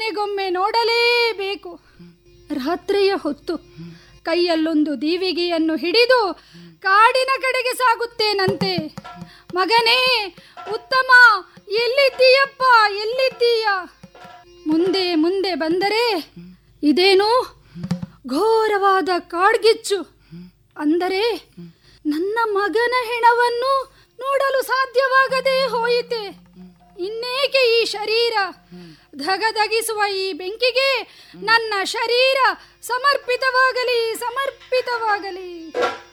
ಕೊನೆಗೊಮ್ಮೆ ನೋಡಲೇಬೇಕು ರಾತ್ರಿಯ ಹೊತ್ತು ಕೈಯಲ್ಲೊಂದು ದೀವಿಗೆಯನ್ನು ಹಿಡಿದು ಕಾಡಿನ ಕಡೆಗೆ ಸಾಗುತ್ತೇನಂತೆ ಮಗನೇ ಉತ್ತಮ ಎಲ್ಲಿದ್ದೀಯಪ್ಪ ಎಲ್ಲಿದ್ದೀಯ ಮುಂದೆ ಮುಂದೆ ಬಂದರೆ ಇದೇನು ಘೋರವಾದ ಕಾಡ್ಗಿಚ್ಚು ಅಂದರೆ ನನ್ನ ಮಗನ ಹೆಣವನ್ನು ನೋಡಲು ಸಾಧ್ಯವಾಗದೇ ಹೋಯಿತೆ ಇನ್ನೇಕೆ ಈ ಶರೀರ ಧಗಧಗಿಸುವ ಈ ಬೆಂಕಿಗೆ ನನ್ನ ಶರೀರ ಸಮರ್ಪಿತವಾಗಲಿ ಸಮರ್ಪಿತವಾಗಲಿ